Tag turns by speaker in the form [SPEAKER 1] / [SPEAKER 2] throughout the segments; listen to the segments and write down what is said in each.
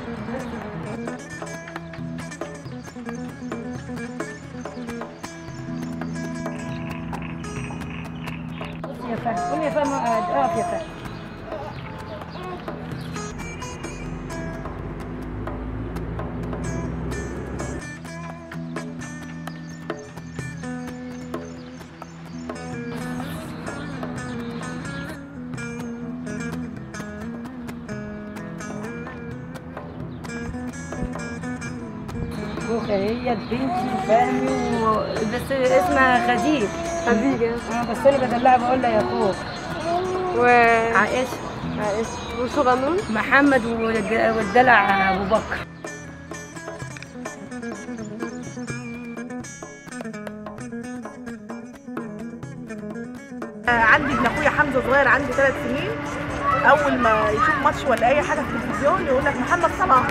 [SPEAKER 1] يا فهد قوم يا فهد اقف يا فهد هي بنتي فاهمي و... بس اسمها خديج
[SPEAKER 2] خديجة
[SPEAKER 1] اه بس انا بدلعها بقول لها يا اخوك
[SPEAKER 2] و
[SPEAKER 1] عائشه
[SPEAKER 2] عائشة وصغنون
[SPEAKER 1] محمد والج- والدلع ابو بكر
[SPEAKER 3] عندي ابن اخويا حمزه صغير عنده ثلاث سنين اول ما يشوف ماتش ولا اي حاجه في التلفزيون يقول لك محمد صلاح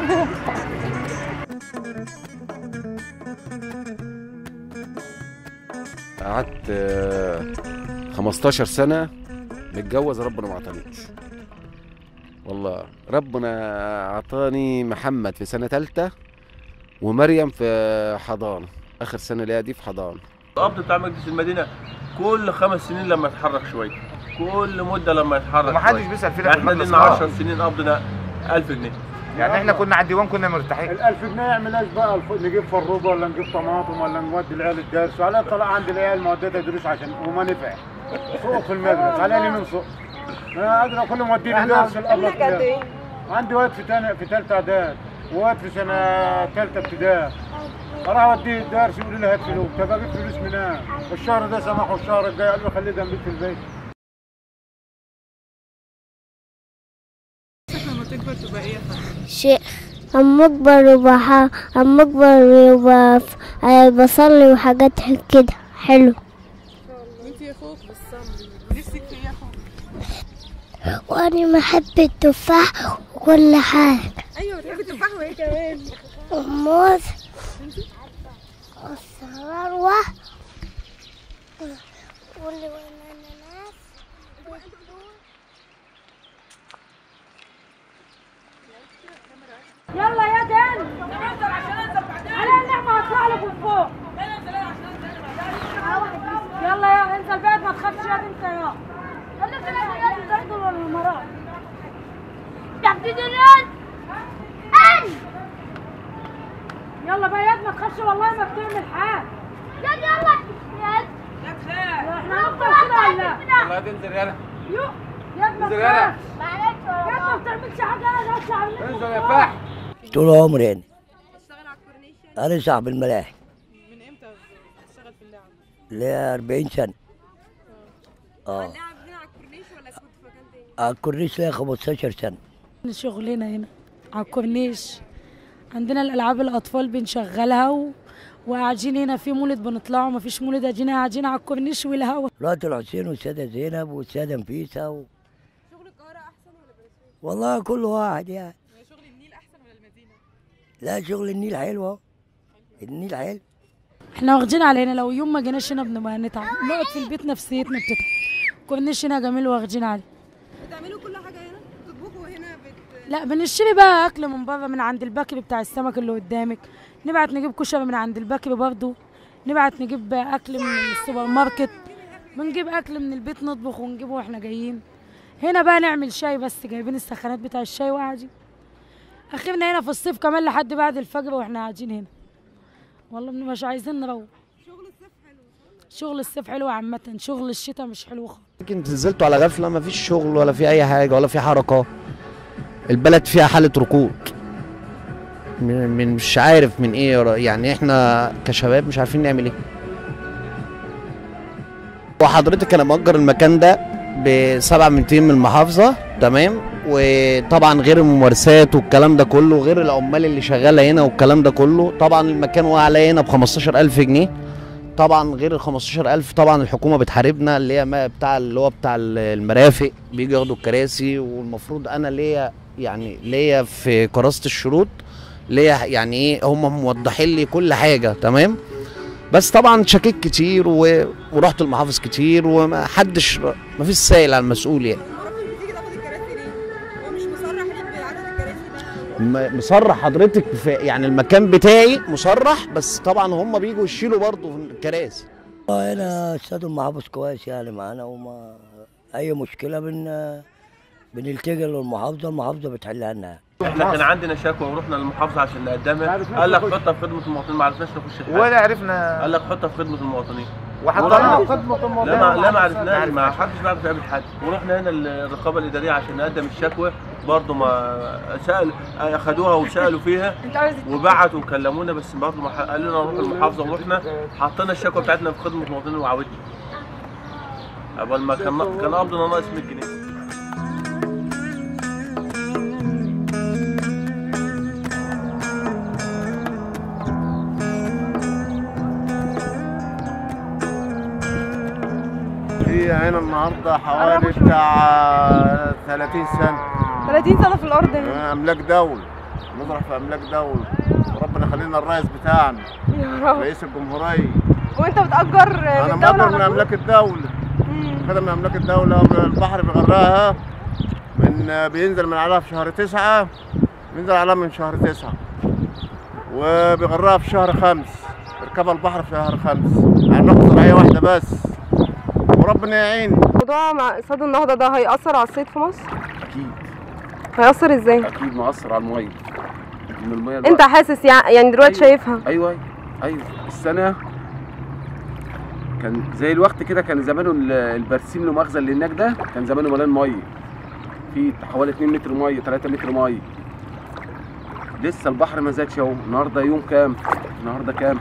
[SPEAKER 4] قعدت آه، 15 سنة متجوز ربنا ما عطانيش والله ربنا عطاني محمد في سنة تالتة ومريم في حضانة آخر سنة ليها دي في حضانة
[SPEAKER 5] القبض بتاع مجلس المدينه كل خمس سنين لما يتحرك شويه كل مده لما يتحرك
[SPEAKER 6] ومحدش
[SPEAKER 5] شوية.
[SPEAKER 6] بيسأل فينا
[SPEAKER 5] يعني
[SPEAKER 6] في
[SPEAKER 5] احنا
[SPEAKER 6] المجلس
[SPEAKER 5] لنا
[SPEAKER 6] خالص.
[SPEAKER 5] 10 سنين قبضنا 1000 جنيه
[SPEAKER 6] يعني احنا كنا على الديوان كنا مرتاحين
[SPEAKER 7] ال 1000 جنيه يعمل ايش بقى الف- نجيب فروبه ولا نجيب طماطم ولا نودي العيال الدرس على طلع عند العيال ما وديتها دروس عشان وما نفع سوق في المدرسه على لي من سوق انا ادري كل موديني درس الابله
[SPEAKER 2] ابنك قد ايه؟
[SPEAKER 7] عندي واد في تاني في ثالثه اعداد وواد في سنه ثالثه ابتدائي اروح اوديه الدرس يقول لي هات فلوس طب اجيب فلوس منين؟ الشهر ده سمحوا الشهر الجاي قال له خليه جنبي في البيت
[SPEAKER 8] شيء أما أكبر وبحا أما أكبر وبف... آه، بصلي وحاجات كده حلو
[SPEAKER 2] وانت يا اخوك بالصمد نفسك في ايه يا اخوك؟
[SPEAKER 8] وأنا بحب التفاح وكل حاجة
[SPEAKER 2] ايوه بتحبي التفاح وايه كمان؟
[SPEAKER 8] الموز والسراروة والأناناس
[SPEAKER 1] يلا يا دان على النعمة هطلع لك من فوق يلا يا انزل بيت ما تخافش يا بنت يا خليك يا بنت زيد ولا المرأة تحديد الرد يلا بقى ياد ما تخافش والله ما بتعمل حاجة ياد يلا ياد احنا هنفضل كده ولا
[SPEAKER 6] والله تنزل يلا
[SPEAKER 1] يو ياد ما
[SPEAKER 6] انزل يلا.
[SPEAKER 1] تخافش ياد ما بتعملش حاجة انا هطلع منك
[SPEAKER 6] انزل يا فحم
[SPEAKER 9] طول عمري يعني
[SPEAKER 2] بتشتغل على الكورنيش
[SPEAKER 9] انا صاحب الملاهي
[SPEAKER 2] من امتى بتشتغل في اللعب؟
[SPEAKER 9] ليا 40 سنه اه
[SPEAKER 2] اللعب هنا على الكورنيش ولا كنت في مكان تاني؟
[SPEAKER 9] على الكورنيش ليا 15 سنه
[SPEAKER 1] شغلنا هنا على الكورنيش عندنا الالعاب الاطفال بنشغلها و... وقاعدين هنا في مولد بنطلعوا ما فيش مولد ادينا قاعدين على الكورنيش والهوا
[SPEAKER 9] رات الحسين والسيده زينب والسيده نفيسه و...
[SPEAKER 2] شغل القاهرة احسن ولا بنسويف؟
[SPEAKER 9] والله كل واحد يعني
[SPEAKER 2] يعني شغل النيل احسن ولا المدينة؟
[SPEAKER 9] لا شغل النيل حلو أهو. النيل حلو
[SPEAKER 1] احنا واخدين علينا لو يوم ما جيناش هنا بنبقى نتعب نقعد في البيت نفسيتنا بتتعب الكورنيش هنا جميل واخدين عليه
[SPEAKER 2] بتعملوا كل حاجة هنا؟ بتطبخوا هنا بت...
[SPEAKER 1] لا بنشتري بقى اكل من بره من عند البكري بتاع السمك اللي قدامك نبعت نجيب كشري من عند البكري برضو نبعت نجيب اكل من السوبر ماركت بنجيب اكل من البيت نطبخ ونجيبه واحنا جايين هنا بقى نعمل شاي بس جايبين السخانات بتاع الشاي وقاعدين اخرنا هنا في الصيف كمان لحد بعد الفجر واحنا قاعدين هنا والله مش عايزين نروح
[SPEAKER 2] شغل الصيف حلو
[SPEAKER 1] شغل الصيف حلو عامة شغل الشتاء مش حلو خالص
[SPEAKER 10] يمكن نزلتوا على غفله ما فيش شغل ولا في اي حاجه ولا في حركه البلد فيها حاله ركود من من- مش عارف من ايه يا را- يعني احنا كشباب مش عارفين نعمل ايه وحضرتك انا مأجر المكان ده ب 7200 من المحافظه تمام وطبعا غير الممارسات والكلام ده كله غير العمال اللي شغاله هنا والكلام ده كله طبعا المكان واقع عليا هنا ب 15000 جنيه طبعا غير ال 15000 طبعا الحكومه بتحاربنا اللي هي ما بتاع اللي هو بتاع المرافق بيجوا ياخدوا الكراسي والمفروض انا ليا يعني ليا في كراسه الشروط ليا يعني ايه هم موضحين لي كل حاجه تمام بس طبعا شكيت كتير و... ورحت المحافظ كتير وما حدش ما فيش سائل على المسؤول يعني
[SPEAKER 2] المرافق بتيجي تاخد الكراسي ليه؟ هو مش مصرح ليه بعدد الكراسي ده
[SPEAKER 10] م- مصرح حضرتك في يعني المكان بتاعي مصرح بس طبعا هم بيجوا يشيلوا برضه في الكراسي
[SPEAKER 9] آه، هنا السيد المحافظ كويس يعني معانا وما اي مشكله بن بنلتجئ للمحافظه المحافظه بتحلها لنا
[SPEAKER 5] احنا كان عندنا شكوى ورحنا للمحافظه عشان نقدمها قال لك حطها في خدمه المواطنين ما عرفناش نخش الحاجة.
[SPEAKER 6] ولا عرفنا
[SPEAKER 5] قال لك حطها في خدمه المواطنين
[SPEAKER 6] وحطها
[SPEAKER 5] ورحنا-
[SPEAKER 6] خدمة
[SPEAKER 5] لا ما لا ما عرفناش ما حدش بيعرف يقابل حد ورحنا هنا الرقابه الاداريه عشان نقدم الشكوى برضه ما سال اخدوها وسالوا فيها وبعتوا وكلمونا بس برضه ما ح- قالوا لنا نروح المحافظه ورحنا حطينا الشكوى بتاعتنا في خدمه المواطنين وعودنا قبل ما كان كان قبضنا ناقص 100 جنيه
[SPEAKER 7] هي هنا النهارده حوالي بتاع 30 سنه
[SPEAKER 2] 30 سنه في الارض هنا
[SPEAKER 7] املاك دوله نزرع في املاك دوله وربنا يخلينا الرئيس بتاعنا
[SPEAKER 2] يا رب
[SPEAKER 7] رئيس الجمهوريه
[SPEAKER 2] وانت بتأجر
[SPEAKER 7] انا
[SPEAKER 2] للدولة
[SPEAKER 7] مأجر من
[SPEAKER 2] على طول؟
[SPEAKER 7] املاك الدوله
[SPEAKER 2] مم.
[SPEAKER 7] خدم من املاك الدوله البحر بيغرقها من بينزل من عليها في شهر تسعة بينزل عليها من شهر تسعة وبيغرقها في شهر خمس بيركبها البحر في شهر خمس يعني ناخد زراعية واحدة بس وربنا يعين
[SPEAKER 2] موضوع مع صيد النهضه ده هيأثر على الصيد في مصر
[SPEAKER 4] اكيد
[SPEAKER 2] هيأثر ازاي
[SPEAKER 4] اكيد مؤثر على الميه ان الميه
[SPEAKER 2] انت حاسس يع- يعني دلوقتي شايفها
[SPEAKER 4] ايوه ايوه ايوه السنه كان زي الوقت كده كان زمانه ال- البرسيم المؤاخذه اللي هناك ده كان زمانه مليان ميه في حوالي 2 متر ميه 3 متر ميه لسه البحر ما زادش اهو النهارده يوم كام النهارده كام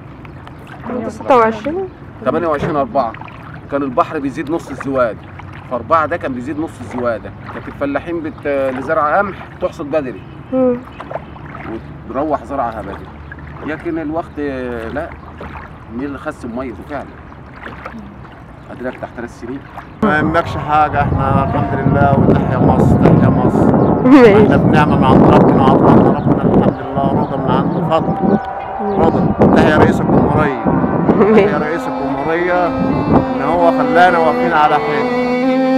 [SPEAKER 2] 26
[SPEAKER 4] 28 4 كان البحر بيزيد نص الزواد فاربعه ده كان بيزيد نص الزواده كانت الفلاحين بت... اللي زرع قمح تحصد بدري
[SPEAKER 2] مم.
[SPEAKER 4] وتروح زرعها بدري لكن الوقت آه، لا مين اللي خس ميته فعلا ادرك تحت ثلاث سنين
[SPEAKER 7] ما يهمكش حاجة احنا الحمد لله وتحيا مصر تحيا مصر احنا بنعمة من عند ربنا وعطانا ربنا الحمد لله رضا من عند فضل رضا تحيا رئيس الجمهورية تحيا رئيس الجمهورية ان هو خلانا واقفين على حيل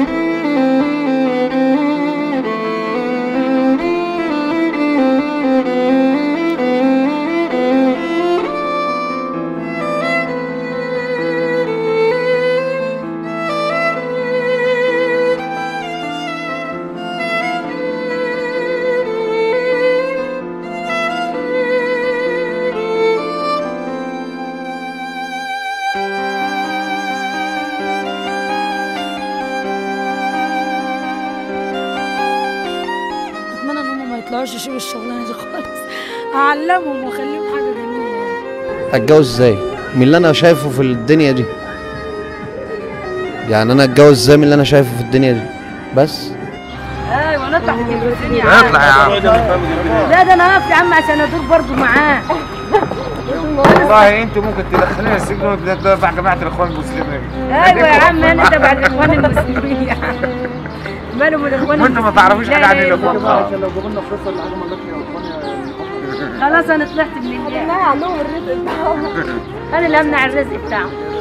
[SPEAKER 1] اتمنى ان هم ما يطلعوش يشيلوا الشغلانه دي خالص اعلمهم واخليهم حاجه جميله
[SPEAKER 10] اتجوز ازاي من اللي انا شايفه في الدنيا دي يعني انا اتجوز ازاي من اللي انا شايفه في الدنيا دي بس
[SPEAKER 1] ايوه نطلع في التلفزيون يا
[SPEAKER 6] اطلع يا عم
[SPEAKER 1] لا ده انا هقف يا عم عشان ادور برضو معاه
[SPEAKER 6] والله انت ممكن تدخلينا السجن وتدفع جماعه الاخوان المسلمين
[SPEAKER 1] ايوه يا عم انا تبع الاخوان المسلمين يا عم مالهم الاخوان
[SPEAKER 6] وانت ما تعرفوش حاجه عن
[SPEAKER 1] لا، لا،
[SPEAKER 6] الاخوان
[SPEAKER 1] لا.
[SPEAKER 6] خالص
[SPEAKER 7] لو جبنا قصة اللي حاجة مالكش يا اخوان
[SPEAKER 1] خلاص انا طلعت من اللعب
[SPEAKER 2] عندهم الرزق بتاعهم
[SPEAKER 1] انا اللي امنع الرزق بتاعه